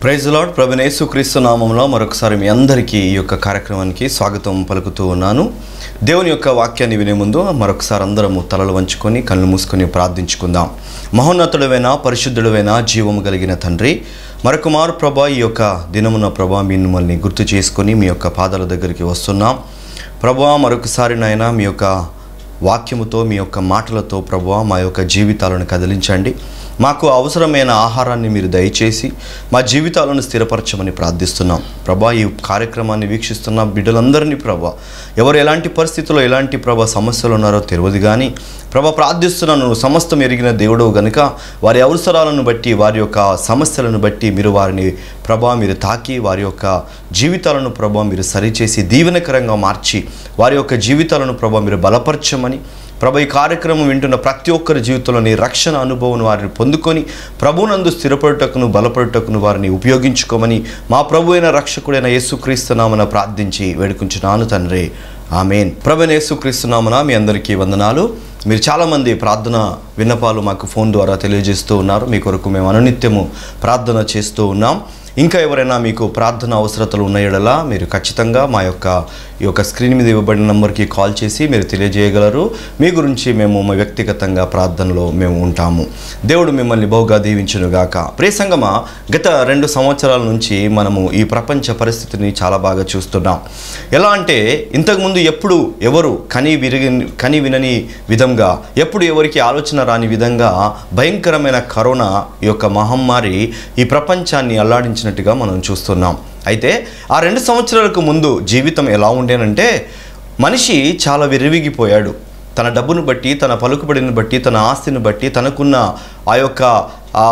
praise lord ప్రభునేసు క్రీస్తు నామంలో మరొకసారి మీ అందరికీ ఈ యొక్క కార్యక్రమానికి స్వాగతం పలుకుతూ ఉన్నాను దేవుని యొక్క వాక్యాన్ని వినే ముందు మరొకసారి అందరము తలలు వంచుకొని కళ్ళు మూసుకొని ప్రార్థించుకుందాం మహోన్నతుడమైన పరిశుద్ధుడమైన జీవము కలిగిన తండ్రి మరొక మారు ప్రభా ఈ యొక్క దినమున ప్రభా మిమ్మల్ని గుర్తు చేసుకొని మీ యొక్క పాదాల దగ్గరికి వస్తున్నాం ప్రభా మరొకసారి నాయన మీ యొక్క వాక్యముతో మీ యొక్క మాటలతో ప్రభు మా యొక్క జీవితాలను కదిలించండి మాకు అవసరమైన ఆహారాన్ని మీరు దయచేసి మా జీవితాలను స్థిరపరచమని ప్రార్థిస్తున్నాం ప్రభా ఈ కార్యక్రమాన్ని వీక్షిస్తున్న బిడ్డలందరినీ ప్రభా ఎవరు ఎలాంటి పరిస్థితుల్లో ఎలాంటి ప్రభా సమస్యలు ఉన్నారో తెలియదు కానీ ప్రభా ప్రార్థిస్తున్నాను నువ్వు సమస్తం ఎరిగిన దేవుడు గనుక వారి అవసరాలను బట్టి వారి యొక్క సమస్యలను బట్టి మీరు వారిని ప్రభా మీరు తాకి వారి యొక్క జీవితాలను ప్రభా మీరు సరిచేసి దీవెనకరంగా మార్చి వారి యొక్క జీవితాలను ప్రభా మీరు బలపరచమని ప్రభు ఈ కార్యక్రమం వింటున్న ప్రతి ఒక్కరి జీవితంలోని రక్షణ అనుభవం వారిని పొందుకొని ప్రభునందు స్థిరపడుటకును బలపడుటకును వారిని ఉపయోగించుకోమని మా ప్రభు అయిన రక్షకుడైన యేసుక్రీస్తునామన ప్రార్థించి వేడుకుంటున్నాను తండ్రి ఆమెన్ ప్రభు యేసుక్రీస్తునామన మీ అందరికీ వందనాలు మీరు చాలామంది ప్రార్థన విన్నపాలు మాకు ఫోన్ ద్వారా తెలియజేస్తూ ఉన్నారు మీ కొరకు మేము అనునిత్యము ప్రార్థన చేస్తూ ఉన్నాం ఇంకా ఎవరైనా మీకు ప్రార్థన అవసరతలు ఉన్నాయడలా మీరు ఖచ్చితంగా మా యొక్క ఈ యొక్క స్క్రీన్ మీద ఇవ్వబడిన నంబర్కి కాల్ చేసి మీరు తెలియజేయగలరు మీ గురించి మేము మా వ్యక్తిగతంగా ప్రార్థనలో మేము ఉంటాము దేవుడు మిమ్మల్ని బహుగా దీవించునుగాక ప్రియసంగమా గత రెండు సంవత్సరాల నుంచి మనము ఈ ప్రపంచ పరిస్థితిని చాలా బాగా చూస్తున్నాం ఎలా అంటే ఇంతకుముందు ఎప్పుడు ఎవరు కని విరిగి కని వినని విధంగా ఎప్పుడు ఎవరికి ఆలోచన రాని విధంగా భయంకరమైన కరోనా ఈ యొక్క మహమ్మారి ఈ ప్రపంచాన్ని అల్లాడించినట్టుగా మనం చూస్తున్నాం అయితే ఆ రెండు సంవత్సరాలకు ముందు జీవితం ఎలా ఉండేనంటే మనిషి చాలా విరివిగిపోయాడు తన డబ్బును బట్టి తన పలుకుబడిని బట్టి తన ఆస్తిని బట్టి తనకున్న ఆ యొక్క ఆ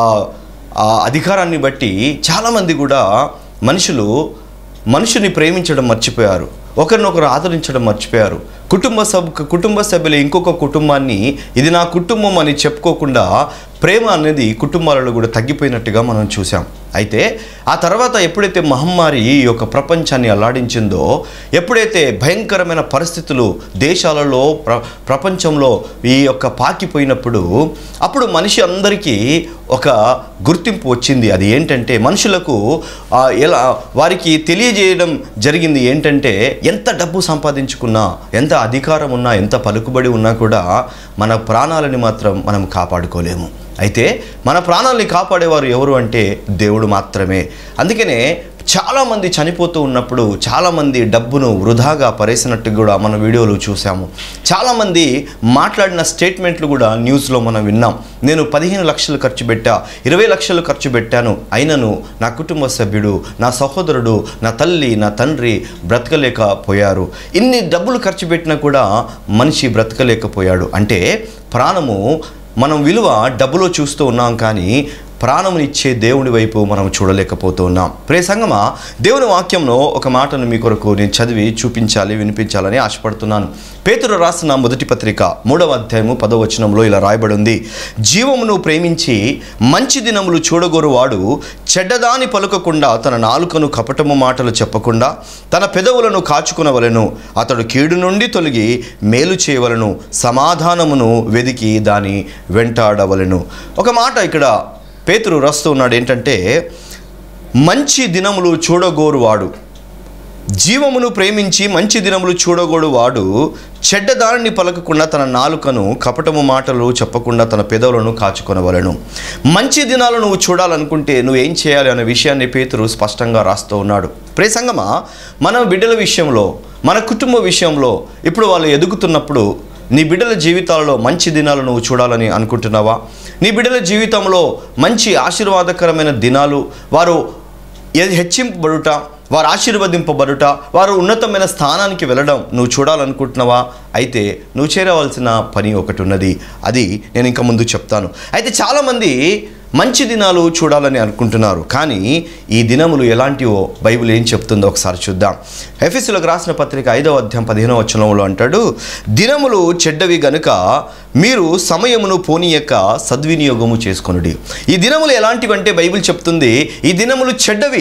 ఆ అధికారాన్ని బట్టి చాలామంది కూడా మనుషులు మనుషుని ప్రేమించడం మర్చిపోయారు ఒకరినొకరు ఆదరించడం మర్చిపోయారు కుటుంబ సభ కుటుంబ సభ్యులు ఇంకొక కుటుంబాన్ని ఇది నా కుటుంబం అని చెప్పుకోకుండా ప్రేమ అనేది కుటుంబాలలో కూడా తగ్గిపోయినట్టుగా మనం చూసాం అయితే ఆ తర్వాత ఎప్పుడైతే మహమ్మారి ఈ యొక్క ప్రపంచాన్ని అల్లాడించిందో ఎప్పుడైతే భయంకరమైన పరిస్థితులు దేశాలలో ప్ర ప్రపంచంలో ఈ యొక్క పాకిపోయినప్పుడు అప్పుడు మనిషి అందరికీ ఒక గుర్తింపు వచ్చింది అది ఏంటంటే మనుషులకు ఆ, ఎలా వారికి తెలియజేయడం జరిగింది ఏంటంటే ఎంత డబ్బు సంపాదించుకున్నా ఎంత అధికారం ఉన్నా ఎంత పలుకుబడి ఉన్నా కూడా మన ప్రాణాలని మాత్రం మనం కాపాడుకోలేము అయితే మన ప్రాణాలని కాపాడేవారు ఎవరు అంటే దేవుడు మాత్రమే అందుకనే చాలామంది చనిపోతూ ఉన్నప్పుడు చాలామంది డబ్బును వృధాగా పరేసినట్టు కూడా మన వీడియోలు చూసాము చాలామంది మాట్లాడిన స్టేట్మెంట్లు కూడా న్యూస్లో మనం విన్నాం నేను పదిహేను లక్షలు ఖర్చు పెట్టా ఇరవై లక్షలు ఖర్చు పెట్టాను అయినను నా కుటుంబ సభ్యుడు నా సహోదరుడు నా తల్లి నా తండ్రి బ్రతకలేకపోయారు ఇన్ని డబ్బులు ఖర్చు పెట్టినా కూడా మనిషి బ్రతకలేకపోయాడు అంటే ప్రాణము మనం విలువ డబ్బులో చూస్తూ ఉన్నాం కానీ ప్రాణమునిచ్చే దేవుని వైపు మనం చూడలేకపోతూ ఉన్నాం ప్రే సంగమా దేవుని వాక్యంలో ఒక మాటను మీ కొరకు నేను చదివి చూపించాలి వినిపించాలని ఆశపడుతున్నాను పేతురు రాసిన మొదటి పత్రిక మూడవ అధ్యాయము పదవ వచనంలో ఇలా రాయబడి ఉంది జీవమును ప్రేమించి మంచి దినములు చూడగోరు వాడు చెడ్డదాని పలుకకుండా తన నాలుకను కపటము మాటలు చెప్పకుండా తన పెదవులను కాచుకునవలెను అతడు కీడు నుండి తొలగి మేలు చేయవలను సమాధానమును వెదికి దాని వెంటాడవలెను ఒక మాట ఇక్కడ పేతురు రాస్తూ ఉన్నాడు ఏంటంటే మంచి దినములు చూడగోరువాడు జీవమును ప్రేమించి మంచి దినములు చూడగోడు వాడు చెడ్డదానిని పలకకుండా తన నాలుకను కపటము మాటలు చెప్పకుండా తన పెదవులను కాచుకొనవలను మంచి దినాలు నువ్వు చూడాలనుకుంటే నువ్వేం చేయాలి అనే విషయాన్ని పేతురు స్పష్టంగా రాస్తూ ఉన్నాడు ప్రేసంగమా మన బిడ్డల విషయంలో మన కుటుంబ విషయంలో ఇప్పుడు వాళ్ళు ఎదుగుతున్నప్పుడు నీ బిడ్డల జీవితాలలో మంచి దినాలు నువ్వు చూడాలని అనుకుంటున్నావా నీ బిడ్డల జీవితంలో మంచి ఆశీర్వాదకరమైన దినాలు వారు ఏ- హెచ్చింపబడుట వారు ఆశీర్వదింపబడుట వారు ఉన్నతమైన స్థానానికి వెళ్ళడం నువ్వు చూడాలనుకుంటున్నావా అయితే నువ్వు చేరవలసిన పని ఒకటి ఉన్నది అది నేను ఇంకా ముందు చెప్తాను అయితే చాలామంది మంచి దినాలు చూడాలని అనుకుంటున్నారు కానీ ఈ దినములు ఎలాంటివో బైబిల్ ఏం చెప్తుందో ఒకసారి చూద్దాం ఎఫీసులకు రాసిన పత్రిక ఐదవ అధ్యాయం పదిహేనవ వచనంలో అంటాడు దినములు చెడ్డవి గనుక మీరు సమయమును పోనీయక సద్వినియోగము చేసుకొనుడి ఈ దినములు ఎలాంటివి అంటే బైబిల్ చెప్తుంది ఈ దినములు చెడ్డవి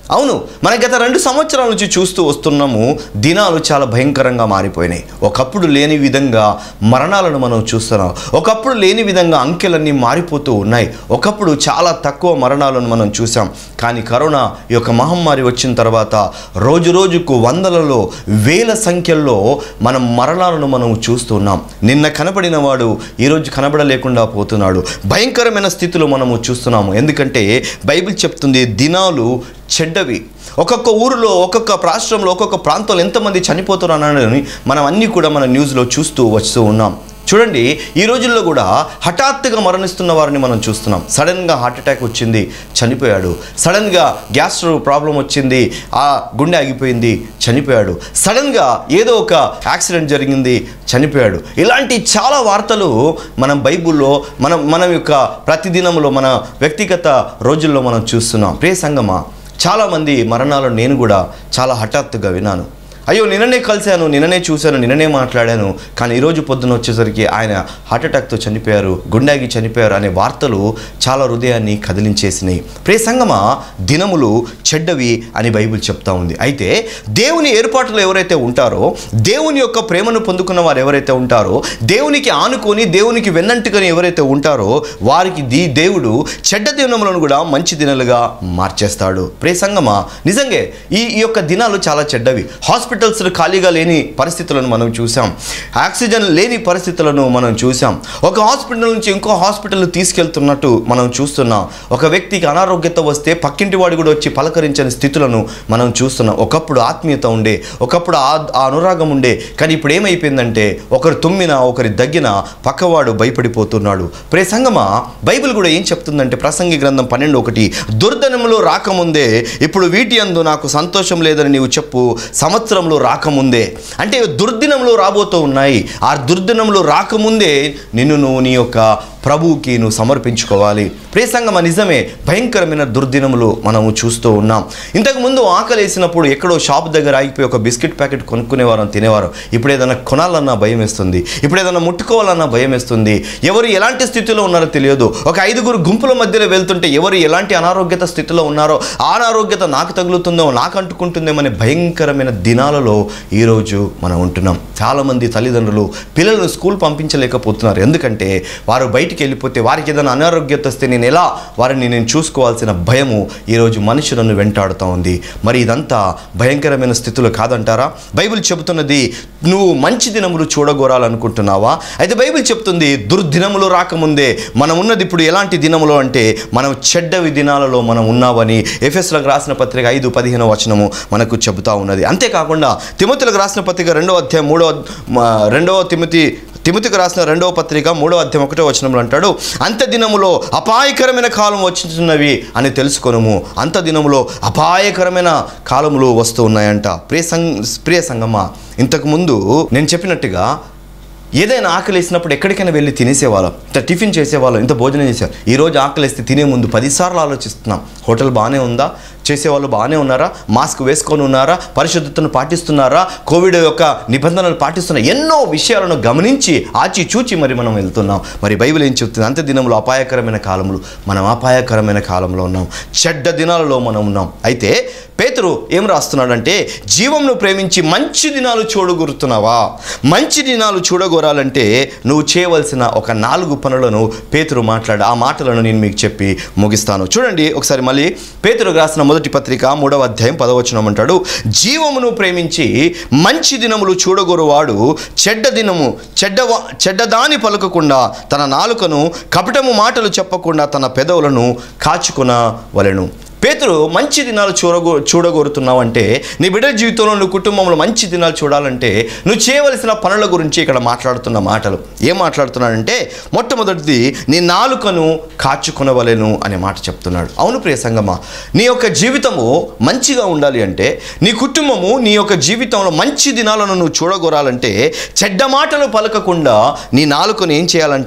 అవును మన గత రెండు సంవత్సరాల నుంచి చూస్తూ వస్తున్నాము దినాలు చాలా భయంకరంగా మారిపోయినాయి ఒకప్పుడు లేని విధంగా మరణాలను మనం చూస్తున్నాం ఒకప్పుడు లేని విధంగా అంకెలన్నీ మారిపోతూ ఉన్నాయి ఒకప్పుడు చాలా తక్కువ మరణాలను మనం చూసాం కానీ కరోనా ఈ యొక్క మహమ్మారి వచ్చిన తర్వాత రోజు రోజుకు వందలలో వేల సంఖ్యల్లో మనం మరణాలను మనం చూస్తున్నాం నిన్న కనబడిన వాడు ఈరోజు కనబడలేకుండా పోతున్నాడు భయంకరమైన స్థితిలో మనము చూస్తున్నాము ఎందుకంటే బైబిల్ చెప్తుంది దినాలు చెడ్డవి ఒక్కొక్క ఊరిలో ఒక్కొక్క రాష్ట్రంలో ఒక్కొక్క ప్రాంతంలో ఎంతమంది చనిపోతున్నారని మనం అన్నీ కూడా మన న్యూస్లో చూస్తూ వస్తూ ఉన్నాం చూడండి ఈ రోజుల్లో కూడా హఠాత్తుగా మరణిస్తున్న వారిని మనం చూస్తున్నాం సడన్గా హార్ట్ అటాక్ వచ్చింది చనిపోయాడు సడన్గా గ్యాస్ ప్రాబ్లం వచ్చింది ఆ గుండె ఆగిపోయింది చనిపోయాడు సడన్గా ఏదో ఒక యాక్సిడెంట్ జరిగింది చనిపోయాడు ఇలాంటి చాలా వార్తలు మనం బైబిల్లో మనం మనం యొక్క ప్రతిదినంలో మన వ్యక్తిగత రోజుల్లో మనం చూస్తున్నాం ప్రియ సంగమా చాలామంది మరణాలను నేను కూడా చాలా హఠాత్తుగా విన్నాను అయ్యో నిన్ననే కలిశాను నిన్ననే చూశాను నిన్ననే మాట్లాడాను కానీ ఈరోజు పొద్దున వచ్చేసరికి ఆయన హార్ట్ అటాక్తో చనిపోయారు గుండాగి చనిపోయారు అనే వార్తలు చాలా హృదయాన్ని కదిలించేసినాయి ప్రే సంగమా దినములు చెడ్డవి అని బైబిల్ చెప్తా ఉంది అయితే దేవుని ఏర్పాటులో ఎవరైతే ఉంటారో దేవుని యొక్క ప్రేమను పొందుకున్న వారు ఎవరైతే ఉంటారో దేవునికి ఆనుకొని దేవునికి వెన్నంటుకొని ఎవరైతే ఉంటారో వారికి ది దేవుడు చెడ్డ దినములను కూడా మంచి దినాలుగా మార్చేస్తాడు ప్రే సంగమా నిజంగే ఈ ఈ యొక్క దినాలు చాలా చెడ్డవి హాస్పిటల్స్ ఖాళీగా లేని పరిస్థితులను మనం చూసాం ఆక్సిజన్ లేని పరిస్థితులను మనం చూసాం ఒక హాస్పిటల్ నుంచి ఇంకో హాస్పిటల్ తీసుకెళ్తున్నట్టు మనం చూస్తున్నాం ఒక వ్యక్తికి అనారోగ్యత వస్తే పక్కింటి వాడు కూడా వచ్చి పలకరించని స్థితులను మనం చూస్తున్నాం ఒకప్పుడు ఆత్మీయత ఉండే ఒకప్పుడు ఆ ఆ అనురాగం ఉండే కానీ ఇప్పుడు ఏమైపోయిందంటే ఒకరు తుమ్మినా ఒకరి దగ్గిన పక్కవాడు భయపడిపోతున్నాడు ప్రే సంగమా బైబిల్ కూడా ఏం చెప్తుందంటే ప్రసంగి గ్రంథం పన్నెండు ఒకటి దుర్ధనములో రాకముందే ఇప్పుడు వీటి అందు నాకు సంతోషం లేదని నీవు చెప్పు సంవత్సరంలో రాకముందే అంటే దుర్దినంలో రాబోతూ ఉన్నాయి ఆ దుర్దినంలో రాకముందే నిన్ను నువ్వు నీ యొక్క ప్రభువుకి నువ్వు సమర్పించుకోవాలి ప్రియ సంగమ నిజమే భయంకరమైన దుర్దినములు మనము చూస్తూ ఉన్నాం ఇంతకుముందు ఆకలి వేసినప్పుడు ఎక్కడో షాప్ దగ్గర ఆగిపోయి ఒక బిస్కెట్ ప్యాకెట్ కొనుక్కునేవారు తినేవారు ఇప్పుడు ఏదైనా కొనాలన్నా భయం వేస్తుంది ఇప్పుడు ఏదైనా ముట్టుకోవాలన్నా భయం వేస్తుంది ఎవరు ఎలాంటి స్థితిలో ఉన్నారో తెలియదు ఒక ఐదుగురు గుంపుల మధ్యలో వెళ్తుంటే ఎవరు ఎలాంటి అనారోగ్యత స్థితిలో ఉన్నారో ఆ అనారోగ్యత నాకు తగులుతుందో నాకు అంటుకుంటుందేమో అనే భయంకరమైన దినాలలో ఈరోజు మనం ఉంటున్నాం చాలామంది తల్లిదండ్రులు పిల్లలను స్కూల్ పంపించలేకపోతున్నారు ఎందుకంటే వారు బయటికి వెళ్ళిపోతే వారికి ఏదైనా అనారోగ్యత వస్తే నేను ఎలా వారిని నేను చూసుకోవాల్సిన భయము ఈరోజు మనుషులను వెంటాడుతూ ఉంది మరి ఇదంతా భయంకరమైన స్థితిలో కాదంటారా బైబిల్ చెబుతున్నది నువ్వు మంచి దినములు చూడగోరాలనుకుంటున్నావా అయితే బైబిల్ చెప్తుంది దుర్దినములు రాకముందే మనం ఉన్నది ఇప్పుడు ఎలాంటి దినములు అంటే మనం చెడ్డవి దినాలలో మనం ఉన్నామని ఎఫ్ఎస్లకు రాసిన పత్రిక ఐదు పదిహేను వచనము మనకు చెబుతా ఉన్నది అంతేకాకుండా తిమతులకు రాసిన పత్రిక రెండవ అధ్యాయం మూడవ మ, రెండవ తిమతి తిమతికి రాసిన రెండవ పత్రిక మూడవ అధ్యాయం ఒకటో వచనంలో అంటాడు అంత దినములో అపాయకరమైన కాలం వచ్చినవి అని తెలుసుకొనుము అంత దినములో అపాయకరమైన కాలములు వస్తూ ఉన్నాయంట ప్రియ సంగ్ ప్రియ సంగమ్మ ఇంతకుముందు నేను చెప్పినట్టుగా ఏదైనా ఆకలి వేసినప్పుడు ఎక్కడికైనా వెళ్ళి తినేసేవాళ్ళం ఇంత టిఫిన్ చేసేవాళ్ళం ఇంత భోజనం చేసేవాళ్ళం ఈరోజు ఆకలి వేస్తే తినే ముందు పదిసార్లు ఆలోచిస్తున్నాం హోటల్ బాగానే ఉందా చేసేవాళ్ళు బాగానే ఉన్నారా మాస్క్ వేసుకొని ఉన్నారా పరిశుద్ధతను పాటిస్తున్నారా కోవిడ్ యొక్క నిబంధనలు పాటిస్తున్నారా ఎన్నో విషయాలను గమనించి ఆచి చూచి మరి మనం వెళ్తున్నాం మరి బైబిల్ ఏం చెప్తుంది అంత్య దినములు అపాయకరమైన కాలములు మనం అపాయకరమైన కాలంలో ఉన్నాం చెడ్డ దినాలలో మనం ఉన్నాం అయితే పేతురు ఏం రాస్తున్నాడంటే జీవంను ప్రేమించి మంచి దినాలు చూడగొరుతున్నావా మంచి దినాలు చూడగోరాలంటే నువ్వు చేయవలసిన ఒక నాలుగు పనులను పేతురు మాట్లాడు ఆ మాటలను నేను మీకు చెప్పి ముగిస్తాను చూడండి ఒకసారి మళ్ళీ పేతురు రాసిన మొదటి పత్రిక మూడవ అధ్యాయం పదవచనం అంటాడు జీవమును ప్రేమించి మంచి దినములు చూడగోరువాడు చెడ్డ దినము చెడ్డ చెడ్డదాని పలకకుండా తన నాలుకను కపటము మాటలు చెప్పకుండా తన పెదవులను కాచుకునవలెను పేతురు మంచి దినాలు చూడగో చూడగోరుతున్నావంటే నీ బిడ్డ జీవితంలో నువ్వు కుటుంబంలో మంచి దినాలు చూడాలంటే నువ్వు చేయవలసిన పనుల గురించి ఇక్కడ మాట్లాడుతున్న మాటలు ఏం మాట్లాడుతున్నాడంటే మొట్టమొదటిది నీ నాలుకను కాచుకునవలెను అనే మాట చెప్తున్నాడు అవును ప్రియ సంగమా నీ యొక్క జీవితము మంచిగా ఉండాలి అంటే నీ కుటుంబము నీ యొక్క జీవితంలో మంచి దినాలను నువ్వు చూడగోరాలంటే చెడ్డ మాటలు పలకకుండా నీ నాలుకను ఏం చేయాలంట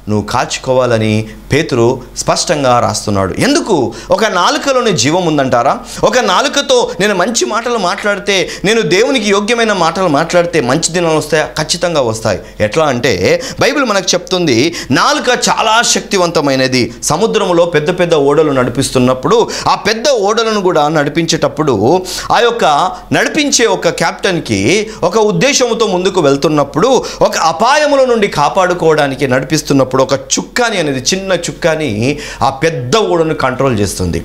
నువ్వు కాచుకోవాలని పేతురు స్పష్టంగా రాస్తున్నాడు ఎందుకు ఒక నాలుకలోని జీవం ఉందంటారా ఒక నాలుకతో నేను మంచి మాటలు మాట్లాడితే నేను దేవునికి యోగ్యమైన మాటలు మాట్లాడితే మంచి దినాలు వస్తాయా ఖచ్చితంగా వస్తాయి ఎట్లా అంటే బైబిల్ మనకు చెప్తుంది నాలుక చాలా శక్తివంతమైనది సముద్రంలో పెద్ద పెద్ద ఓడలు నడిపిస్తున్నప్పుడు ఆ పెద్ద ఓడలను కూడా నడిపించేటప్పుడు ఆ యొక్క నడిపించే ఒక కెప్టెన్కి ఒక ఉద్దేశంతో ముందుకు వెళ్తున్నప్పుడు ఒక అపాయముల నుండి కాపాడుకోవడానికి నడిపిస్తున్నప్పుడు ఒక చుక్కాని అనేది చిన్న చుక్కాని ఆ పెద్ద ఓడను కంట్రోల్ చేస్తుంది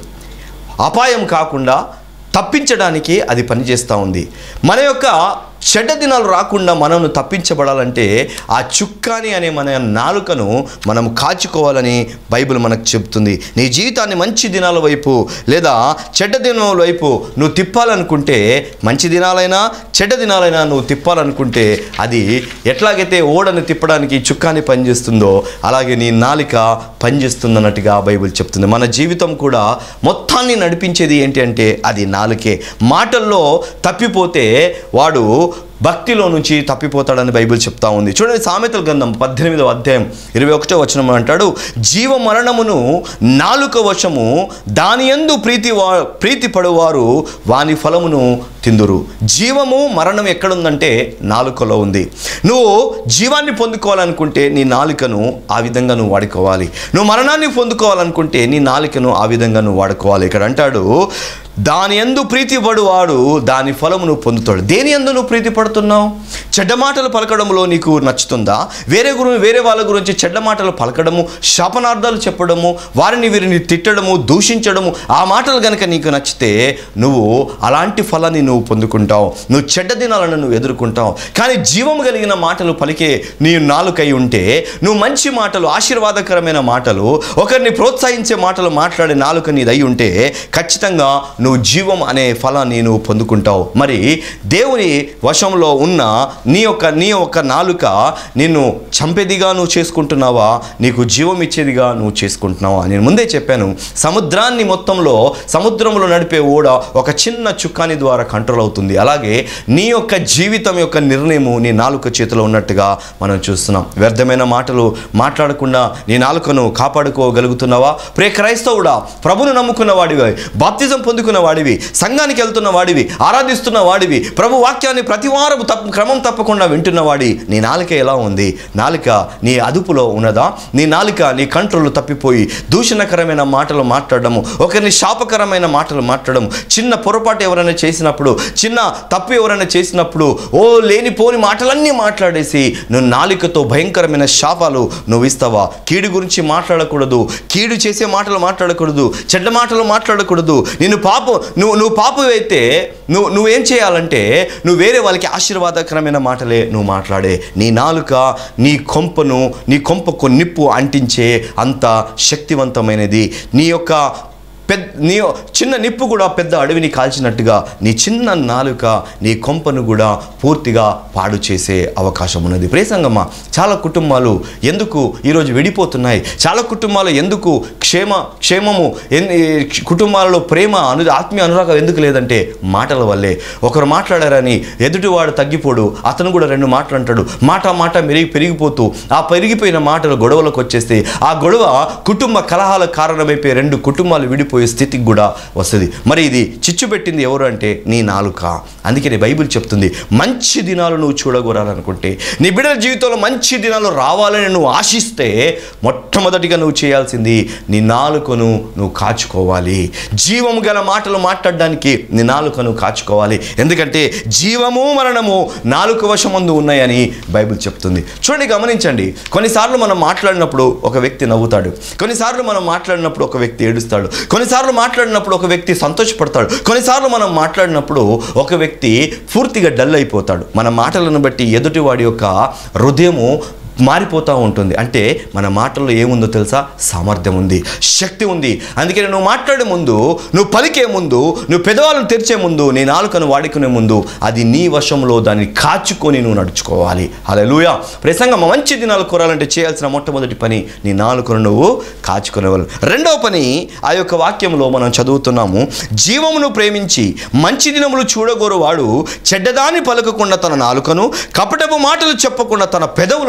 అపాయం కాకుండా తప్పించడానికి అది పనిచేస్తూ ఉంది మన యొక్క చెడ్డ దినాలు రాకుండా మనను తప్పించబడాలంటే ఆ చుక్కాని అనే మన నాలుకను మనం కాచుకోవాలని బైబిల్ మనకు చెప్తుంది నీ జీవితాన్ని మంచి దినాల వైపు లేదా చెడ్డ దినాల వైపు నువ్వు తిప్పాలనుకుంటే మంచి దినాలైనా చెడ్డ దినాలైనా నువ్వు తిప్పాలనుకుంటే అది ఎట్లాగైతే ఓడను తిప్పడానికి చుక్కాని పనిచేస్తుందో అలాగే నీ నాలిక పనిచేస్తుందన్నట్టుగా బైబిల్ చెప్తుంది మన జీవితం కూడా మొత్తాన్ని నడిపించేది ఏంటి అంటే అది నాలుకే మాటల్లో తప్పిపోతే వాడు భక్తిలో నుంచి తప్పిపోతాడని బైబిల్ చెప్తా ఉంది చూడండి సామెతల గ్రంథం పద్దెనిమిదవ అధ్యాయం ఇరవై ఒకటో వచనం అంటాడు జీవ మరణమును నాలుక వశము దాని యందు ప్రీతి వా ప్రీతి పడువారు వాని ఫలమును తిందురు జీవము మరణం ఎక్కడుందంటే నాలుకలో ఉంది నువ్వు జీవాన్ని పొందుకోవాలనుకుంటే నీ నాలుకను ఆ విధంగా నువ్వు వాడుకోవాలి నువ్వు మరణాన్ని పొందుకోవాలనుకుంటే నీ నాలుకను ఆ విధంగా నువ్వు వాడుకోవాలి ఇక్కడ అంటాడు దాని ఎందు ప్రీతి పడువాడు దాని ఫలము నువ్వు పొందుతాడు దేని ఎందు నువ్వు ప్రీతి పడుతున్నావు చెడ్డ మాటలు పలకడంలో నీకు నచ్చుతుందా వేరే గురి వేరే వాళ్ళ గురించి చెడ్డ మాటలు పలకడము శాపనార్థాలు చెప్పడము వారిని వీరిని తిట్టడము దూషించడము ఆ మాటలు కనుక నీకు నచ్చితే నువ్వు అలాంటి ఫలాన్ని నువ్వు పొందుకుంటావు నువ్వు చెడ్డ దినాలను నువ్వు ఎదుర్కొంటావు కానీ జీవం కలిగిన మాటలు పలికే నీ నాలుకై ఉంటే నువ్వు మంచి మాటలు ఆశీర్వాదకరమైన మాటలు ఒకరిని ప్రోత్సహించే మాటలు మాట్లాడే నాలుక నీదై ఉంటే ఖచ్చితంగా నువ్వు జీవం అనే ఫలాన్ని నువ్వు పొందుకుంటావు మరి దేవుని వశంలో ఉన్న నీ యొక్క నీ యొక్క నాలుక నిన్ను చంపేదిగా నువ్వు చేసుకుంటున్నావా నీకు జీవం ఇచ్చేదిగా నువ్వు చేసుకుంటున్నావా నేను ముందే చెప్పాను సముద్రాన్ని మొత్తంలో సముద్రంలో నడిపే ఓడ ఒక చిన్న చుక్కాని ద్వారా కంట్రోల్ అవుతుంది అలాగే నీ యొక్క జీవితం యొక్క నిర్ణయము నీ నాలుక చేతిలో ఉన్నట్టుగా మనం చూస్తున్నాం వ్యర్థమైన మాటలు మాట్లాడకుండా నీ నాలుకను కాపాడుకోగలుగుతున్నావా ప్రే క్రైస్తవుడా ప్రభును నమ్ముకున్న వాడివి బాప్తిజం పొందుకున్న వాడివి సంఘానికి వెళ్తున్న వాడివి ఆరాధిస్తున్న వాడివి ప్రభు వాక్యాన్ని ప్రతి వారం తప్ప క్రమం తప్పకుండా వింటున్న వాడి నీ నాలుక ఎలా ఉంది నాలుక నీ అదుపులో ఉన్నదా నీ నాలుక నీ కంట్రోల్ తప్పిపోయి దూషణకరమైన మాటలు మాట్లాడడము ఒకరిని శాపకరమైన మాటలు మాట్లాడడం చిన్న పొరపాటు ఎవరైనా చేసినప్పుడు చిన్న తప్పు ఎవరైనా చేసినప్పుడు ఓ లేనిపోని మాటలన్నీ మాట్లాడేసి నువ్వు నాలుకతో భయంకరమైన శాపాలు నువ్వు ఇస్తావా కీడు గురించి మాట్లాడకూడదు కీడు చేసే మాటలు మాట్లాడకూడదు చెడ్డ మాటలు మాట్లాడకూడదు నిన్ను పాపం నువ్వు నువ్వు పాపం అయితే నువ్వు నువ్వేం చేయాలంటే నువ్వు వేరే వాళ్ళకి ఆశీర్వాదకరమైన మాటలే నువ్వు మాట్లాడే నీ నాలుక నీ కొంపను నీ కొంపకు నిప్పు అంటించే అంత శక్తివంతమైనది నీ యొక్క పెద్ద నీ చిన్న నిప్పు కూడా పెద్ద అడవిని కాల్చినట్టుగా నీ చిన్న నాలుక నీ కొంపను కూడా పూర్తిగా పాడు చేసే అవకాశం ఉన్నది ప్రేసంగమ్మ చాలా కుటుంబాలు ఎందుకు ఈరోజు విడిపోతున్నాయి చాలా కుటుంబాలు ఎందుకు క్షేమ క్షేమము ఎన్- ఈ కుటుంబాలలో ప్రేమ అను ఆత్మీయ అనురాగం ఎందుకు లేదంటే మాటల వల్లే ఒకరు మాట్లాడారని ఎదుటివాడు తగ్గిపోడు అతను కూడా రెండు మాటలు అంటాడు మాట మాట మెరిగి పెరిగిపోతూ ఆ పెరిగిపోయిన మాటలు గొడవలకు వచ్చేస్తే ఆ గొడవ కుటుంబ కలహాలకు కారణమైపోయి రెండు కుటుంబాలు విడిపోయే స్థితికి కూడా వస్తుంది మరి ఇది చిచ్చు పెట్టింది ఎవరు అంటే నీ నాలుక అందుకని బైబిల్ చెప్తుంది మంచి దినాలు నువ్వు చూడగోరాలనుకుంటే నీ బిడ్డల జీవితంలో మంచి దినాలు రావాలని నువ్వు ఆశిస్తే మొట్టమొదటిగా నువ్వు చేయాల్సింది నీ నాలుకను నువ్వు కాచుకోవాలి జీవము గల మాటలు మాట్లాడడానికి నీ నాలుకను కాచుకోవాలి ఎందుకంటే జీవము మరణము నాలుక వశమందు ఉన్నాయని బైబిల్ చెప్తుంది చూడండి గమనించండి కొన్నిసార్లు మనం మాట్లాడినప్పుడు ఒక వ్యక్తి నవ్వుతాడు కొన్నిసార్లు మనం మాట్లాడినప్పుడు ఒక వ్యక్తి ఏడుస్తాడు కొన్నిసార్లు మాట్లాడినప్పుడు ఒక వ్యక్తి సంతోషపడతాడు కొన్నిసార్లు మనం మాట్లాడినప్పుడు ఒక వ్యక్తి పూర్తిగా డల్ అయిపోతాడు మన మాటలను బట్టి ఎదుటివాడి యొక్క హృదయము మారిపోతూ ఉంటుంది అంటే మన మాటల్లో ఏముందో తెలుసా సామర్థ్యం ఉంది శక్తి ఉంది అందుకని నువ్వు మాట్లాడే ముందు నువ్వు పలికే ముందు నువ్వు పెదవాళ్ళను తెరిచే ముందు నీ నాలుకను వాడుకునే ముందు అది నీ వశంలో దాన్ని కాచుకొని నువ్వు నడుచుకోవాలి అలా లూయా ప్రసంగం మంచి దినాలు కోరాలంటే చేయాల్సిన మొట్టమొదటి పని నీ నాలుకను నువ్వు కాచుకునేవాళ్ళు రెండవ పని ఆ యొక్క వాక్యంలో మనం చదువుతున్నాము జీవమును ప్రేమించి మంచి దినములు చూడగోరు వాడు చెడ్డదాన్ని పలకకుండా తన నాలుకను కపటపు మాటలు చెప్పకుండా తన పెదవులను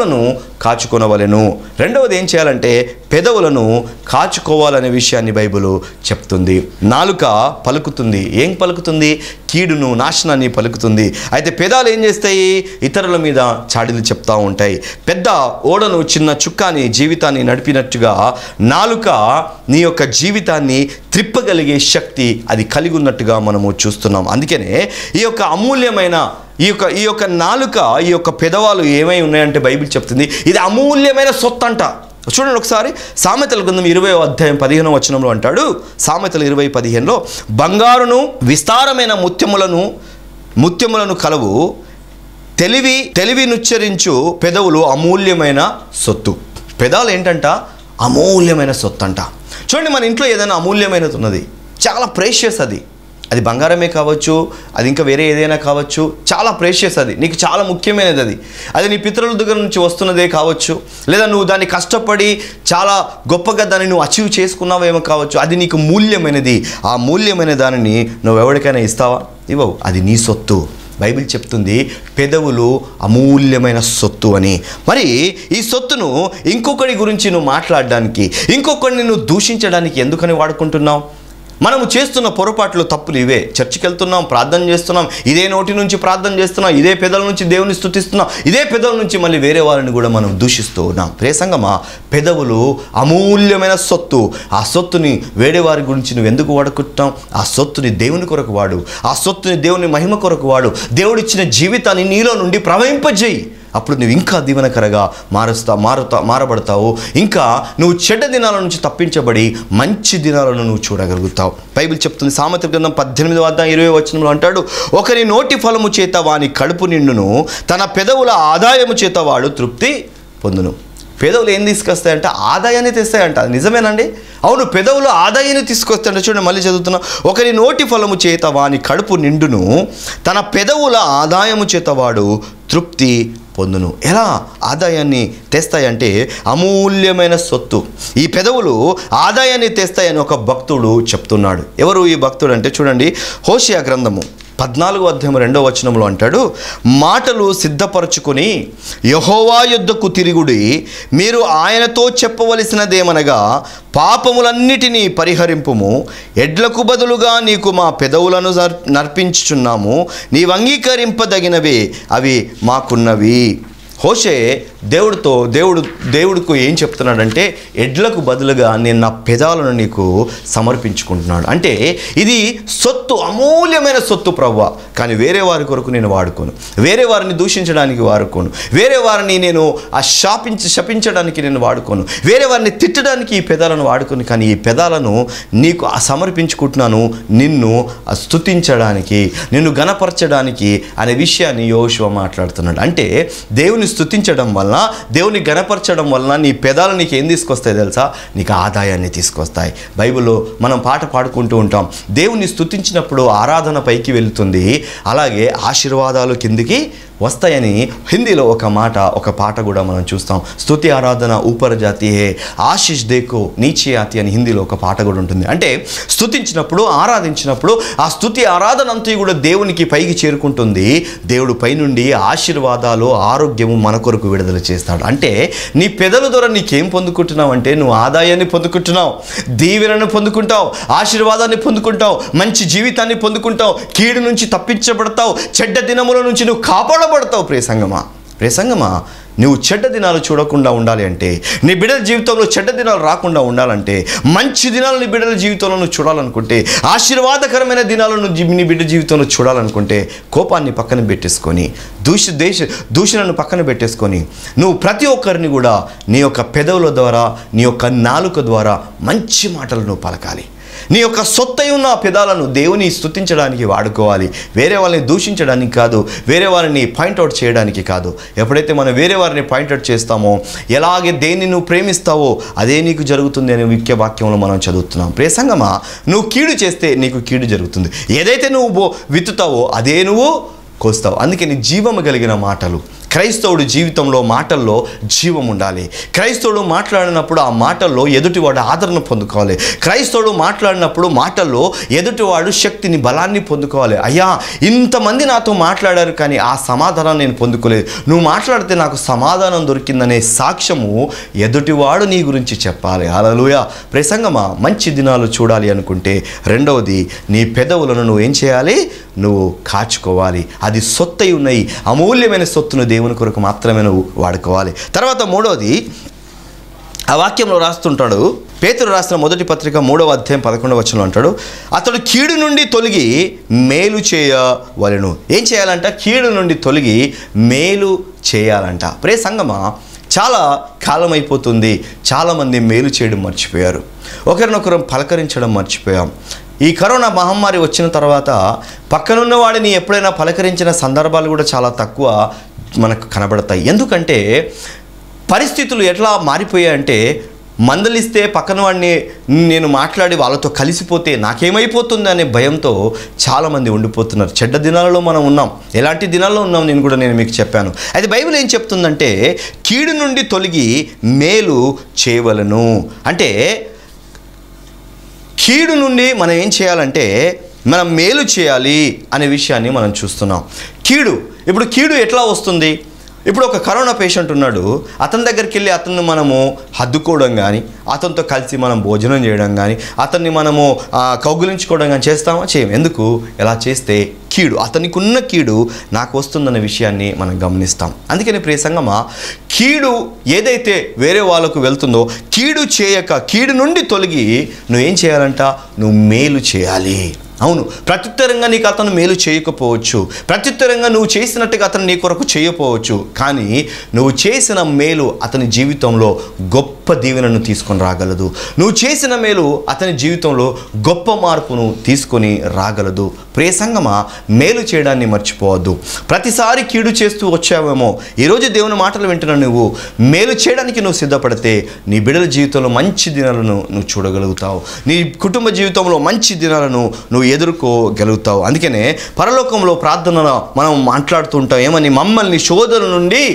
కాచుకొనవలెను రెండవది ఏం చేయాలంటే పెదవులను కాచుకోవాలనే విషయాన్ని బైబిల్ చెప్తుంది నాలుక పలుకుతుంది ఏం పలుకుతుంది కీడును నాశనాన్ని పలుకుతుంది అయితే పెదాలు ఏం చేస్తాయి ఇతరుల మీద చాడీలు చెప్తా ఉంటాయి పెద్ద ఓడను చిన్న చుక్కాని జీవితాన్ని నడిపినట్టుగా నాలుక నీ యొక్క జీవితాన్ని త్రిప్పగలిగే శక్తి అది కలిగి ఉన్నట్టుగా మనము చూస్తున్నాం అందుకనే ఈ యొక్క అమూల్యమైన ఈ యొక్క ఈ యొక్క నాలుక ఈ యొక్క పెదవాలు ఏమై ఉన్నాయంటే బైబిల్ చెప్తుంది ఇది అమూల్యమైన సొత్తు అంట చూడండి ఒకసారి సామెతల గ్రంథం ఇరవై అధ్యాయం పదిహేను వచనంలో అంటాడు సామెతలు ఇరవై పదిహేనులో బంగారును విస్తారమైన ముత్యములను ముత్యములను కలవు తెలివి తెలివినుచ్చరించు పెదవులు అమూల్యమైన సొత్తు పెదాలు ఏంటంట అమూల్యమైన సొత్తు అంట చూడండి మన ఇంట్లో ఏదైనా అమూల్యమైనది ఉన్నది చాలా ప్రేషియస్ అది అది బంగారమే కావచ్చు అది ఇంకా వేరే ఏదైనా కావచ్చు చాలా ప్రేషియస్ అది నీకు చాలా ముఖ్యమైనది అది అది నీ పితరుల దగ్గర నుంచి వస్తున్నదే కావచ్చు లేదా నువ్వు దాన్ని కష్టపడి చాలా గొప్పగా దాన్ని నువ్వు అచీవ్ చేసుకున్నావేమో కావచ్చు అది నీకు మూల్యమైనది ఆ మూల్యమైన దానిని నువ్వు ఎవరికైనా ఇస్తావా ఇవ్వవు అది నీ సొత్తు బైబిల్ చెప్తుంది పెదవులు అమూల్యమైన సొత్తు అని మరి ఈ సొత్తును ఇంకొకరి గురించి నువ్వు మాట్లాడడానికి ఇంకొకరిని నువ్వు దూషించడానికి ఎందుకని వాడుకుంటున్నావు మనము చేస్తున్న పొరపాట్లు తప్పులు ఇవే చర్చికి వెళ్తున్నాం ప్రార్థన చేస్తున్నాం ఇదే నోటి నుంచి ప్రార్థన చేస్తున్నాం ఇదే పెదల నుంచి దేవుని స్తుతిస్తున్నాం ఇదే పెదవుల నుంచి మళ్ళీ వేరే వారిని కూడా మనం దూషిస్తూ ఉన్నాం ప్రేసంగమా పెదవులు అమూల్యమైన సొత్తు ఆ సొత్తుని వేరే వారి గురించి నువ్వు ఎందుకు వాడుకుంటాం ఆ సొత్తుని దేవుని కొరకు వాడు ఆ సొత్తుని దేవుని మహిమ కొరకు వాడు దేవుడిచ్చిన జీవితాన్ని నీలో నుండి ప్రవహింపజేయి అప్పుడు నువ్వు ఇంకా దీవెనకరగా మారుస్తా మారుతా మారబడతావు ఇంకా నువ్వు చెడ్డ దినాల నుంచి తప్పించబడి మంచి దినాలను నువ్వు చూడగలుగుతావు బైబిల్ చెప్తుంది సామెత గ్రంథం పద్దెనిమిది వద్ద ఇరవై వచనంలో అంటాడు ఒకరి నోటి ఫలము చేత వాని కడుపు నిండును తన పెదవుల ఆదాయము చేత వాడు తృప్తి పొందును పెదవులు ఏం తీసుకొస్తాయంటే ఆదాయాన్ని తెస్తాయంట అది నిజమేనండి అవును పెదవులు ఆదాయాన్ని తీసుకొస్తాయంట చూడండి మళ్ళీ చదువుతున్నా ఒకరి నోటి ఫలము చేత వాని కడుపు నిండును తన పెదవుల ఆదాయము చేత వాడు తృప్తి పొందును ఎలా ఆదాయాన్ని తెస్తాయంటే అమూల్యమైన సొత్తు ఈ పెదవులు ఆదాయాన్ని తెస్తాయని ఒక భక్తుడు చెప్తున్నాడు ఎవరు ఈ భక్తుడు అంటే చూడండి హోషియా గ్రంథము పద్నాలుగు అధ్యాయం రెండో వచనంలో అంటాడు మాటలు సిద్ధపరచుకొని యహోవా యుద్ధకు తిరుగుడి మీరు ఆయనతో చెప్పవలసినదేమనగా పాపములన్నిటినీ పరిహరింపుము ఎడ్లకు బదులుగా నీకు మా పెదవులను నర్- నర్పించుచున్నాము నీవు అంగీకరింపదగినవే అవి మాకున్నవి హోషే దేవుడితో దేవుడు దేవుడికి ఏం చెప్తున్నాడంటే ఎడ్లకు బదులుగా నేను నా పెదాలను నీకు సమర్పించుకుంటున్నాడు అంటే ఇది సొత్తు అమూల్యమైన సొత్తు ప్రవ్వ కానీ వేరే వారి కొరకు నేను వాడుకోను వేరే వారిని దూషించడానికి వాడుకోను వేరే వారిని నేను ఆ శాపించి శపించడానికి నేను వాడుకోను వేరే వారిని తిట్టడానికి ఈ పెదాలను వాడుకోను కానీ ఈ పెదాలను నీకు ఆ సమర్పించుకుంటున్నాను నిన్ను ఆ స్తుతించడానికి నిన్ను గణపరచడానికి అనే విషయాన్ని యోశువ మాట్లాడుతున్నాడు అంటే దేవుని స్తుతించడం వలన దేవుని గణపరచడం వలన నీ పెదాలు నీకు ఏం తీసుకొస్తాయి తెలుసా నీకు ఆదాయాన్ని తీసుకొస్తాయి బైబిల్లో మనం పాట పాడుకుంటూ ఉంటాం దేవుని స్తుతించినప్పుడు ఆరాధన పైకి వెళుతుంది అలాగే ఆశీర్వాదాలు కిందికి వస్తాయని హిందీలో ఒక మాట ఒక పాట కూడా మనం చూస్తాం స్తుతి ఆరాధన ఊపర్ జాతి హే ఆశిష్ దేకో నీచే ఆతి అని హిందీలో ఒక పాట కూడా ఉంటుంది అంటే స్తుతించినప్పుడు ఆరాధించినప్పుడు ఆ స్తుతి ఆరాధన అంతా కూడా దేవునికి పైకి చేరుకుంటుంది దేవుడు పైనుండి ఆశీర్వాదాలు ఆరోగ్యము మన కొరకు విడుదల చేస్తాడు అంటే నీ పెదల ద్వారా నీకేం పొందుకుంటున్నావు అంటే నువ్వు ఆదాయాన్ని పొందుకుంటున్నావు దీవెనను పొందుకుంటావు ఆశీర్వాదాన్ని పొందుకుంటావు మంచి జీవితాన్ని పొందుకుంటావు కీడు నుంచి తప్పించబడతావు చెడ్డ దినముల నుంచి నువ్వు కాపాడబడతావు ప్రేసంగమా ప్రేసంగమా నువ్వు చెడ్డ దినాలు చూడకుండా ఉండాలి అంటే నీ బిడ్డల జీవితంలో చెడ్డ దినాలు రాకుండా ఉండాలంటే మంచి దినాలు నీ బిడ్డల జీవితంలో నువ్వు చూడాలనుకుంటే ఆశీర్వాదకరమైన దినాలను జీ- నీ బిడ్డ జీవితంలో చూడాలనుకుంటే కోపాన్ని పక్కన పెట్టేసుకొని దూష దేశ దూషణను పక్కన పెట్టేసుకొని నువ్వు ప్రతి ఒక్కరిని కూడా నీ యొక్క పెదవుల ద్వారా నీ యొక్క నాలుక ద్వారా మంచి మాటలు నువ్వు పలకాలి నీ యొక్క సొత్తై ఉన్న ఆ పెదాలను దేవుని స్తుతించడానికి వాడుకోవాలి వేరే వాళ్ళని దూషించడానికి కాదు వేరే వారిని పాయింట్అవుట్ చేయడానికి కాదు ఎప్పుడైతే మనం వేరే వారిని పాయింట్అవుట్ చేస్తామో ఎలాగే దేన్ని నువ్వు ప్రేమిస్తావో అదే నీకు జరుగుతుంది అనే ముఖ్య వాక్యంలో మనం చదువుతున్నాం ప్రేసంగమా నువ్వు కీడు చేస్తే నీకు కీడు జరుగుతుంది ఏదైతే నువ్వు బో- విత్తుతావో అదే నువ్వు కోస్తావు అందుకే నీ జీవము కలిగిన మాటలు క్రైస్తవుడి జీవితంలో మాటల్లో జీవం ఉండాలి క్రైస్తవుడు మాట్లాడినప్పుడు ఆ మాటల్లో ఎదుటివాడు ఆదరణ పొందుకోవాలి క్రైస్తవుడు మాట్లాడినప్పుడు మాటల్లో ఎదుటివాడు శక్తిని బలాన్ని పొందుకోవాలి అయ్యా ఇంతమంది నాతో మాట్లాడారు కానీ ఆ సమాధానం నేను పొందుకోలేదు నువ్వు మాట్లాడితే నాకు సమాధానం దొరికిందనే సాక్ష్యము ఎదుటివాడు నీ గురించి చెప్పాలి అలలుయ ప్రసంగమా మంచి దినాలు చూడాలి అనుకుంటే రెండవది నీ పెదవులను నువ్వు ఏం చేయాలి నువ్వు కాచుకోవాలి అది సొత్తై ఉన్నాయి అమూల్యమైన సొత్తును దేవుని కొరకు మాత్రమే నువ్వు వాడుకోవాలి తర్వాత మూడవది ఆ వాక్యంలో రాస్తుంటాడు పేతురు రాసిన మొదటి పత్రిక మూడవ అధ్యాయం పదకొండవ వచనంలో అంటాడు అతడు కీడు నుండి తొలగి మేలు చేయవలెను ఏం చేయాలంట కీడు నుండి తొలగి మేలు చేయాలంట ప్రే సంగమా చాలా కాలం అయిపోతుంది చాలామంది మేలు చేయడం మర్చిపోయారు ఒకరినొకరు పలకరించడం మర్చిపోయాం ఈ కరోనా మహమ్మారి వచ్చిన తర్వాత పక్కనున్న వాడిని ఎప్పుడైనా పలకరించిన సందర్భాలు కూడా చాలా తక్కువ మనకు కనబడతాయి ఎందుకంటే పరిస్థితులు ఎట్లా మారిపోయాయంటే మందలిస్తే పక్కన వాడిని నేను మాట్లాడి వాళ్ళతో కలిసిపోతే నాకేమైపోతుంది అనే భయంతో చాలామంది ఉండిపోతున్నారు చెడ్డ దినాలలో మనం ఉన్నాం ఎలాంటి దినాల్లో ఉన్నాం నేను కూడా నేను మీకు చెప్పాను అయితే బైబిల్ ఏం చెప్తుందంటే కీడు నుండి తొలగి మేలు చేయవలను అంటే కీడు నుండి మనం ఏం చేయాలంటే మనం మేలు చేయాలి అనే విషయాన్ని మనం చూస్తున్నాం కీడు ఇప్పుడు కీడు ఎట్లా వస్తుంది ఇప్పుడు ఒక కరోనా పేషెంట్ ఉన్నాడు అతని దగ్గరికి వెళ్ళి అతన్ని మనము హద్దుకోవడం కానీ అతనితో కలిసి మనం భోజనం చేయడం కానీ అతన్ని మనము ఆ, కౌగులించుకోవడం కానీ చేస్తామా చేయం ఎందుకు ఎలా చేస్తే కీడు అతనికి ఉన్న కీడు నాకు వస్తుందన్న విషయాన్ని మనం గమనిస్తాం అందుకని ప్రియ సంగమా కీడు ఏదైతే వేరే వాళ్ళకు వెళ్తుందో కీడు చేయక కీడు నుండి తొలగి నువ్వేం చేయాలంట నువ్వు మేలు చేయాలి అవును ప్రత్యుత్తరంగా నీకు అతను మేలు చేయకపోవచ్చు ప్రత్యుత్తరంగా నువ్వు చేసినట్టుగా అతను నీ కొరకు చేయకపోవచ్చు కానీ నువ్వు చేసిన మేలు అతని జీవితంలో గొప్ప దీవెనను తీసుకొని రాగలదు నువ్వు చేసిన మేలు అతని జీవితంలో గొప్ప మార్పును తీసుకొని రాగలదు ప్రియ సంగమా మేలు చేయడాన్ని మర్చిపోవద్దు ప్రతిసారి కీడు చేస్తూ వచ్చావేమో ఈరోజు దేవుని మాటలు వింటున్న నువ్వు మేలు చేయడానికి నువ్వు సిద్ధపడితే నీ బిడ్డల జీవితంలో మంచి దినాలను నువ్వు చూడగలుగుతావు నీ కుటుంబ జీవితంలో మంచి దినాలను నువ్వు ఎదుర్కోగలుగుతావు అందుకనే పరలోకంలో ప్రార్థన మనం మాట్లాడుతుంటాం ఏమని మమ్మల్ని శోధన నుండి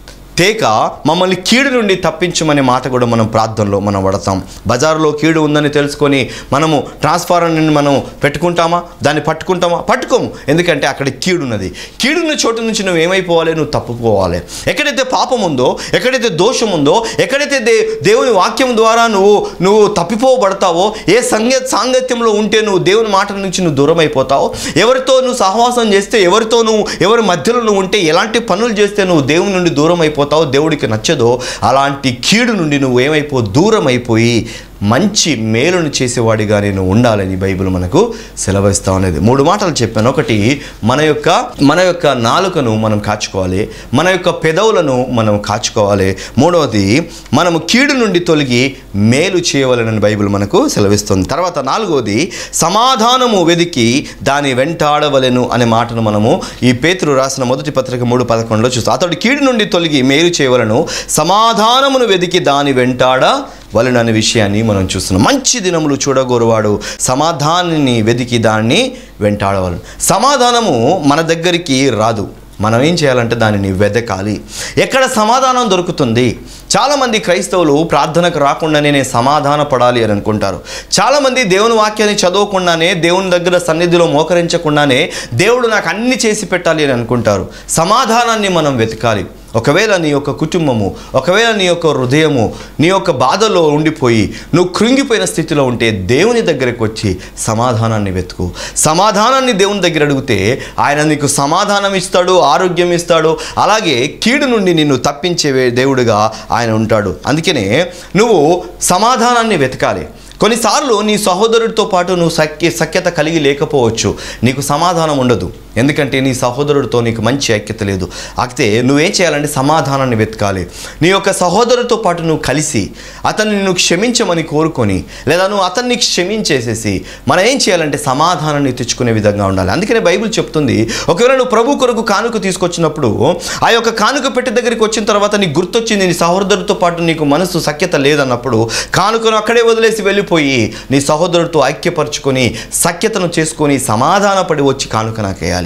తేక మమ్మల్ని కీడు నుండి తప్పించమనే మాట కూడా మనం ప్రార్థనలో మనం పడతాం బజారులో కీడు ఉందని తెలుసుకొని మనము ట్రాన్స్ఫార్మర్ని మనం పెట్టుకుంటామా దాన్ని పట్టుకుంటామా పట్టుకోము ఎందుకంటే అక్కడ కీడు ఉన్నది కీడున్న చోటు నుంచి నువ్వు ఏమైపోవాలి నువ్వు తప్పుకోవాలి ఎక్కడైతే పాపం ఉందో ఎక్కడైతే దోషం ఉందో ఎక్కడైతే దే దేవుని వాక్యం ద్వారా నువ్వు నువ్వు తప్పిపోబడతావో ఏ సంగ సాంగత్యంలో ఉంటే నువ్వు దేవుని మాట నుంచి నువ్వు దూరం అయిపోతావు ఎవరితో నువ్వు సహవాసం చేస్తే ఎవరితో నువ్వు ఎవరి మధ్యలో నువ్వు ఉంటే ఎలాంటి పనులు చేస్తే నువ్వు దేవుని నుండి దూరం అయిపోతావు దేవుడికి నచ్చదో అలాంటి కీడు నుండి నువ్వు ఏమైపో దూరం అయిపోయి మంచి మేలును చేసేవాడిగా నేను ఉండాలని బైబిల్ మనకు సెలవిస్తా అనేది మూడు మాటలు చెప్పాను ఒకటి మన యొక్క మన యొక్క నాలుకను మనం కాచుకోవాలి మన యొక్క పెదవులను మనం కాచుకోవాలి మూడవది మనము కీడు నుండి తొలగి మేలు చేయవలనని బైబిల్ మనకు సెలవిస్తుంది తర్వాత నాలుగవది సమాధానము వెదికి దాని వెంటాడవలెను అనే మాటను మనము ఈ పేతురు రాసిన మొదటి పత్రిక మూడు పదకొండులో చూస్తాం అతడు కీడు నుండి తొలగి మేలు చేయవలను సమాధానమును వెదికి దాని వెంటాడ వలన అనే విషయాన్ని మనం చూస్తున్నాం మంచి దినములు చూడగోరువాడు సమాధానాన్ని వెదికి దాన్ని వెంటాడవలను సమాధానము మన దగ్గరికి రాదు మనం ఏం చేయాలంటే దానిని వెదకాలి ఎక్కడ సమాధానం దొరుకుతుంది చాలామంది క్రైస్తవులు ప్రార్థనకు రాకుండానే నేను సమాధాన పడాలి అని అనుకుంటారు చాలామంది దేవుని వాక్యాన్ని చదవకుండానే దేవుని దగ్గర సన్నిధిలో మోకరించకుండానే దేవుడు నాకు అన్ని చేసి పెట్టాలి అని అనుకుంటారు సమాధానాన్ని మనం వెతకాలి ఒకవేళ నీ యొక్క కుటుంబము ఒకవేళ నీ యొక్క హృదయము నీ యొక్క బాధలో ఉండిపోయి నువ్వు కృంగిపోయిన స్థితిలో ఉంటే దేవుని దగ్గరకు వచ్చి సమాధానాన్ని వెతుకు సమాధానాన్ని దేవుని దగ్గర అడిగితే ఆయన నీకు సమాధానం ఇస్తాడు ఆరోగ్యం ఇస్తాడు అలాగే కీడు నుండి నిన్ను తప్పించే వే- దేవుడిగా ఆయన ఉంటాడు అందుకనే నువ్వు సమాధానాన్ని వెతకాలి కొన్నిసార్లు నీ సహోదరుడితో పాటు నువ్వు సఖ్య సఖ్యత కలిగి లేకపోవచ్చు నీకు సమాధానం ఉండదు ఎందుకంటే నీ సహోదరుడితో నీకు మంచి ఐక్యత లేదు అయితే నువ్వేం చేయాలంటే సమాధానాన్ని వెతకాలి నీ యొక్క సహోదరుడితో పాటు నువ్వు కలిసి అతన్ని నువ్వు క్షమించమని కోరుకొని లేదా నువ్వు అతన్ని క్షమించేసేసి మనం ఏం చేయాలంటే సమాధానాన్ని తెచ్చుకునే విధంగా ఉండాలి అందుకనే బైబిల్ చెప్తుంది ఒకవేళ నువ్వు ప్రభు కొరకు కానుక తీసుకొచ్చినప్పుడు ఆ యొక్క కానుక పెట్టి దగ్గరికి వచ్చిన తర్వాత నీకు గుర్తొచ్చింది నీ సహోదరుడితో పాటు నీకు మనసు సఖ్యత లేదన్నప్పుడు కానుకను అక్కడే వదిలేసి వెళ్ళిపోయి నీ సహోదరుడితో ఐక్యపరచుకొని సఖ్యతను చేసుకొని సమాధానపడి వచ్చి కానుక నాకు వేయాలి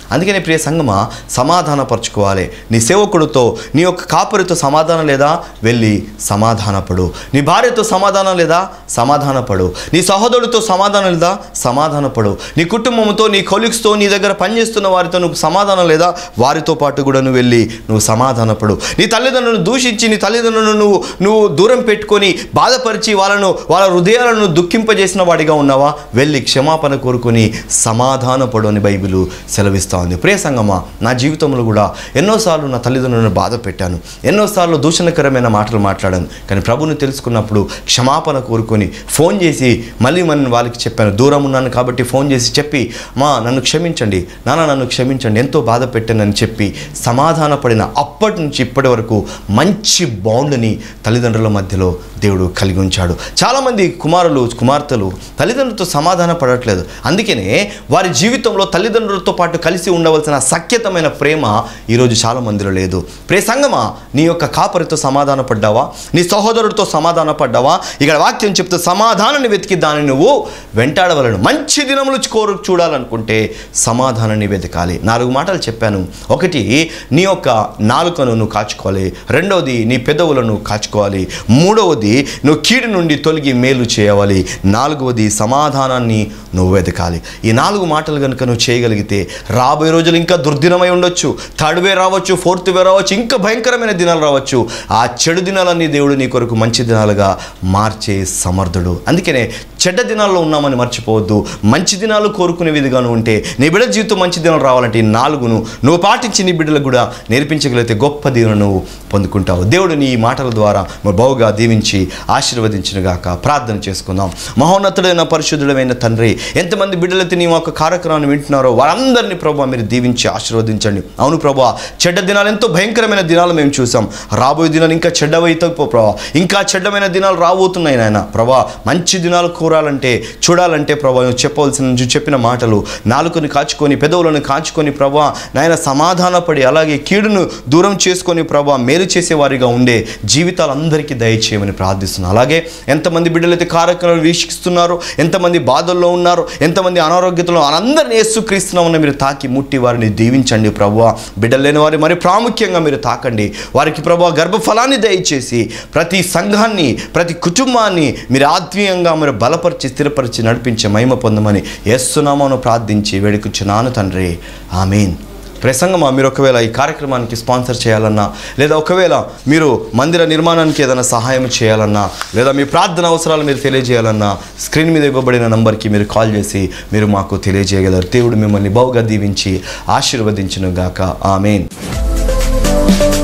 అందుకని ప్రియ సంగమా సమాధానపరచుకోవాలి నీ సేవకుడితో నీ యొక్క కాపురితో సమాధానం లేదా వెళ్ళి సమాధానపడు నీ భార్యతో సమాధానం లేదా సమాధానపడు నీ సహోదరుడితో సమాధానం లేదా సమాధానపడు నీ కుటుంబంతో నీ కొలీగ్స్తో నీ దగ్గర పనిచేస్తున్న వారితో నువ్వు సమాధానం లేదా వారితో పాటు కూడా నువ్వు వెళ్ళి నువ్వు సమాధానపడు నీ తల్లిదండ్రులను దూషించి నీ తల్లిదండ్రులను నువ్వు నువ్వు దూరం పెట్టుకొని బాధపరిచి వాళ్ళను వాళ్ళ హృదయాలను దుఃఖింపజేసిన వాడిగా ఉన్నావా వెళ్ళి క్షమాపణ కోరుకొని సమాధానపడు అని బైబిల్ సెలవిస్తూ ఉంది ప్రియ సంగమా నా జీవితంలో కూడా ఎన్నోసార్లు నా తల్లిదండ్రులను బాధ పెట్టాను ఎన్నోసార్లు దూషణకరమైన మాటలు మాట్లాడాను కానీ ప్రభుని తెలుసుకున్నప్పుడు క్షమాపణ కోరుకొని ఫోన్ చేసి మళ్ళీ మన వాళ్ళకి చెప్పాను దూరం ఉన్నాను కాబట్టి ఫోన్ చేసి చెప్పి మా నన్ను క్షమించండి నాన్న నన్ను క్షమించండి ఎంతో బాధ పెట్టానని చెప్పి సమాధానపడిన అప్పటి నుంచి ఇప్పటి వరకు మంచి బాండ్ని తల్లిదండ్రుల మధ్యలో దేవుడు కలిగి ఉంచాడు చాలామంది కుమారులు కుమార్తెలు తల్లిదండ్రులతో సమాధాన పడట్లేదు అందుకనే వారి జీవితంలో తల్లిదండ్రులతో పాటు కలిసి ఉండవలసిన సఖ్యతమైన ప్రేమ ఈరోజు చాలా మందిలో లేదు ప్రే సంగమా నీ యొక్క కాపరితో సమాధాన పడ్డావా నీ సహోదరుడితో సమాధాన పడ్డావా ఇక్కడ వాక్యం చెప్తూ సమాధానాన్ని వెతికి దాన్ని నువ్వు వెంటాడవలను మంచి దినములు కోరు చూడాలనుకుంటే సమాధానాన్ని వెతకాలి నాలుగు మాటలు చెప్పాను ఒకటి నీ యొక్క నాలుకను నువ్వు కాచుకోవాలి రెండవది నీ పెదవులను కాచుకోవాలి మూడవది నువ్వు కీడు నుండి తొలగి మేలు చేయవాలి నాలుగవది సమాధానాన్ని నువ్వు వెతకాలి ఈ నాలుగు మాటలు కనుక నువ్వు చేయగలిగితే రాబోయే రోజులు ఇంకా దుర్దినమై ఉండొచ్చు థర్డ్ వే రావచ్చు ఫోర్త్ వే రావచ్చు ఇంకా భయంకరమైన దినాలు రావచ్చు ఆ చెడు దినాలన్నీ దేవుడు నీ కొరకు మంచి దినాలుగా మార్చే సమర్థుడు అందుకనే చెడ్డ దినాల్లో ఉన్నామని మర్చిపోవద్దు మంచి దినాలు కోరుకునే విధిగా నువ్వు ఉంటే నీ బిడ్డ జీవితం మంచి దినాలు రావాలంటే ఈ నాలుగును నువ్వు పాటించి నీ బిడ్డలకు కూడా నేర్పించగలిగితే గొప్ప దీవెన నువ్వు పొందుకుంటావు దేవుడు నీ మాటల ద్వారా మరి బహుగా దీవించి ఆశీర్వదించినగాక ప్రార్థన చేసుకుందాం మహోన్నతుడైన పరిశుద్ధుడమైన తండ్రి ఎంతమంది బిడ్డలైతే నీ యొక్క కార్యక్రమాన్ని వింటున్నారో వారందరినీ ప్రభావ మీరు దీవించి ఆశీర్వదించండి అవును ప్రభా చెడ్డ దినాలు ఎంతో భయంకరమైన దినాలు మేము చూసాం రాబోయే దినాలు ఇంకా చెడ్డవైతే ప్రభా ఇంకా చెడ్డమైన దినాలు రాబోతున్నాయి నాయన ప్రభా మంచి దినాలు కోరాలంటే చూడాలంటే ప్రభా నువ్వు చెప్పవలసిన నువ్వు చెప్పిన మాటలు నాలుకని కాచుకొని పెదవులను కాచుకొని ప్రభా నాయన సమాధానపడి అలాగే కీడును దూరం చేసుకొని ప్రభా మేలు చేసేవారిగా ఉండే జీవితాలు అందరికీ దయచేయమని ప్రార్థిస్తున్నాను అలాగే ఎంతమంది బిడ్డలైతే కార్యక్రమాలు వీక్షిస్తున్నారో ఎంతమంది బాధల్లో ఉన్నారో ఎంతమంది అనారోగ్యతలో అందరిని యేసుక్రీస్తున్నామని మీరు తాకి ముట్టి వారిని దీవించండి ప్రభు బిడ్డలు లేని వారి మరి ప్రాముఖ్యంగా మీరు తాకండి వారికి ప్రభు గర్భఫలాన్ని దయచేసి ప్రతి సంఘాన్ని ప్రతి కుటుంబాన్ని మీరు ఆత్మీయంగా మీరు బలపరిచి స్థిరపరిచి నడిపించే మహిమ పొందమని ఎస్సునామాను ప్రార్థించి వేడుకుచున్నాను తండ్రి ఆమెన్ ప్రసంగమా మీరు ఒకవేళ ఈ కార్యక్రమానికి స్పాన్సర్ చేయాలన్నా లేదా ఒకవేళ మీరు మందిర నిర్మాణానికి ఏదైనా సహాయం చేయాలన్నా లేదా మీ ప్రార్థన అవసరాలు మీరు తెలియజేయాలన్నా స్క్రీన్ మీద ఇవ్వబడిన నంబర్కి మీరు కాల్ చేసి మీరు మాకు తెలియజేయగలరు దేవుడు మిమ్మల్ని బహుగా దీవించి ఆశీర్వదించును గాక ఆమెన్